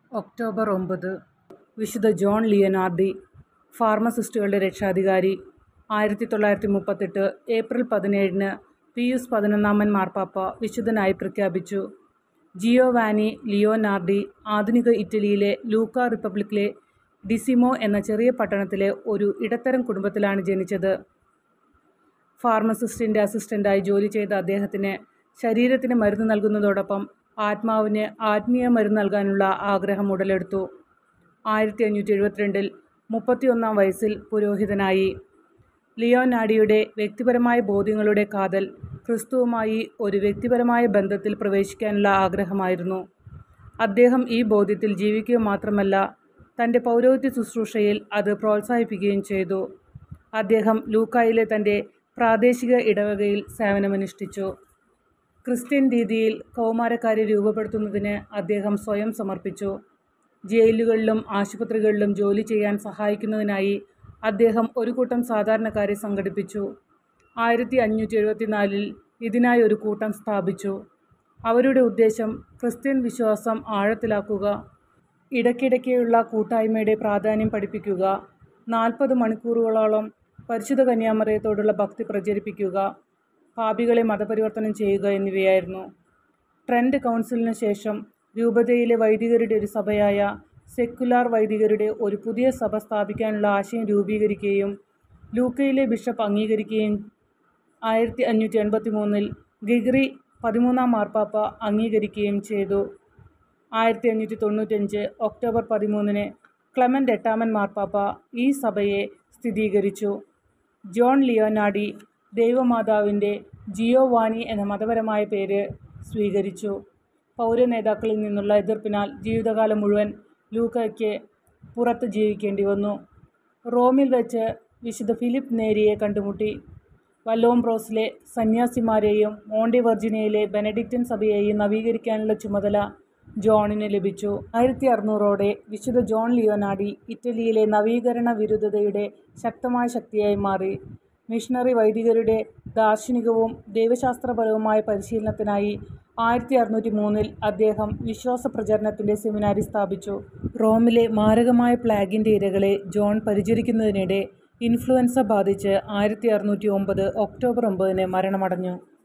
October ഒമ്പത് വിശുദ്ധ John ലിയനാർഡി ഫാർമസിസ്റ്റുകളുടെ രക്ഷാധികാരി ആയിരത്തി തൊള്ളായിരത്തി മുപ്പത്തെട്ട് ഏപ്രിൽ പതിനേഴിന് പിയൂസ് പതിനൊന്നാമൻ മാർപ്പാപ്പ വിശുദ്ധനായി പ്രഖ്യാപിച്ചു ജിയോവാനി ലിയോനാർഡി ആധുനിക ഇറ്റലിയിലെ ലൂക്ക റിപ്പബ്ലിക്കിലെ ഡിസിമോ എന്ന ചെറിയ പട്ടണത്തിലെ ഒരു ഇടത്തരം കുടുംബത്തിലാണ് ജനിച്ചത് ഫാർമസിസ്റ്റിൻ്റെ അസിസ്റ്റൻ്റായി ജോലി ചെയ്ത അദ്ദേഹത്തിന് ശരീരത്തിന് മരുന്ന് നൽകുന്നതോടൊപ്പം ആത്മാവിന് ആത്മീയ മരുന്ന് നൽകാനുള്ള ആഗ്രഹം ഉടലെടുത്തു ആയിരത്തി അഞ്ഞൂറ്റി എഴുപത്തിരണ്ടിൽ മുപ്പത്തിയൊന്നാം വയസ്സിൽ പുരോഹിതനായി ലിയോനാഡിയുടെ വ്യക്തിപരമായ ബോധ്യങ്ങളുടെ കാതൽ ക്രിസ്തുവുമായി ഒരു വ്യക്തിപരമായ ബന്ധത്തിൽ പ്രവേശിക്കാനുള്ള ആഗ്രഹമായിരുന്നു അദ്ദേഹം ഈ ബോധ്യത്തിൽ ജീവിക്കുക മാത്രമല്ല തൻ്റെ പൗരോഹിത്യ ശുശ്രൂഷയിൽ അത് പ്രോത്സാഹിപ്പിക്കുകയും ചെയ്തു അദ്ദേഹം ലൂക്കായിലെ തൻ്റെ പ്രാദേശിക ഇടവകയിൽ സേവനമനുഷ്ഠിച്ചു ക്രിസ്ത്യൻ രീതിയിൽ കൗമാരക്കാരെ രൂപപ്പെടുത്തുന്നതിന് അദ്ദേഹം സ്വയം സമർപ്പിച്ചു ജയിലുകളിലും ആശുപത്രികളിലും ജോലി ചെയ്യാൻ സഹായിക്കുന്നതിനായി അദ്ദേഹം ഒരു കൂട്ടം സാധാരണക്കാരെ സംഘടിപ്പിച്ചു ആയിരത്തി അഞ്ഞൂറ്റി എഴുപത്തിനാലിൽ ഇതിനായി ഒരു കൂട്ടം സ്ഥാപിച്ചു അവരുടെ ഉദ്ദേശം ക്രിസ്ത്യൻ വിശ്വാസം ആഴത്തിലാക്കുക ഇടയ്ക്കിടയ്ക്കുള്ള കൂട്ടായ്മയുടെ പ്രാധാന്യം പഠിപ്പിക്കുക നാൽപ്പത് മണിക്കൂറുകളോളം പരിശുദ്ധ കന്യാമറയത്തോടുള്ള ഭക്തി പ്രചരിപ്പിക്കുക പാപികളെ മതപരിവർത്തനം ചെയ്യുക എന്നിവയായിരുന്നു ട്രെൻഡ് കൗൺസിലിന് ശേഷം രൂപതയിലെ വൈദികരുടെ ഒരു സഭയായ സെക്കുലാർ വൈദികരുടെ ഒരു പുതിയ സഭ സ്ഥാപിക്കാനുള്ള ആശയം രൂപീകരിക്കുകയും ലൂക്കയിലെ ബിഷപ്പ് അംഗീകരിക്കുകയും ആയിരത്തി അഞ്ഞൂറ്റി എൺപത്തി മൂന്നിൽ ഗിഗ്രി പതിമൂന്നാം മാർപ്പാപ്പ അംഗീകരിക്കുകയും ചെയ്തു ആയിരത്തി അഞ്ഞൂറ്റി തൊണ്ണൂറ്റഞ്ച് ഒക്ടോബർ പതിമൂന്നിന് ക്ലെമൻ്റ് എട്ടാമൻ മാർപ്പാപ്പ ഈ സഭയെ സ്ഥിരീകരിച്ചു ജോൺ ലിയോനാഡി ദൈവമാതാവിൻ്റെ ജിയോവാനി എന്ന മതപരമായ പേര് സ്വീകരിച്ചു പൗര നേതാക്കളിൽ നിന്നുള്ള എതിർപ്പിനാൽ ജീവിതകാലം മുഴുവൻ ലൂക്കയ്ക്ക് പുറത്ത് ജീവിക്കേണ്ടി വന്നു റോമിൽ വെച്ച് വിശുദ്ധ ഫിലിപ്പ് നേരിയെ കണ്ടുമുട്ടി വല്ലോംബ്രോസിലെ സന്യാസിമാരെയും മോണ്ടി വെർജിനിയയിലെ ബെനഡിക്റ്റൻ സഭയെയും നവീകരിക്കാനുള്ള ചുമതല ജോണിന് ലഭിച്ചു ആയിരത്തി അറുന്നൂറോടെ വിശുദ്ധ ജോൺ ലിയോനാഡി ഇറ്റലിയിലെ നവീകരണ വിരുദ്ധതയുടെ ശക്തമായ ശക്തിയായി മാറി മിഷണറി വൈദികരുടെ ദാർശനികവും ദൈവശാസ്ത്രപരവുമായ പരിശീലനത്തിനായി ആയിരത്തി അറുന്നൂറ്റി മൂന്നിൽ അദ്ദേഹം വിശ്വാസ പ്രചരണത്തിൻ്റെ സെമിനാരി സ്ഥാപിച്ചു റോമിലെ മാരകമായ പ്ലാഗിൻ്റെ ഇരകളെ ജോൺ പരിചരിക്കുന്നതിനിടെ ഇൻഫ്ലുവൻസ ബാധിച്ച് ആയിരത്തി അറുന്നൂറ്റി ഒമ്പത് ഒക്ടോബർ ഒമ്പതിന് മരണമടഞ്ഞു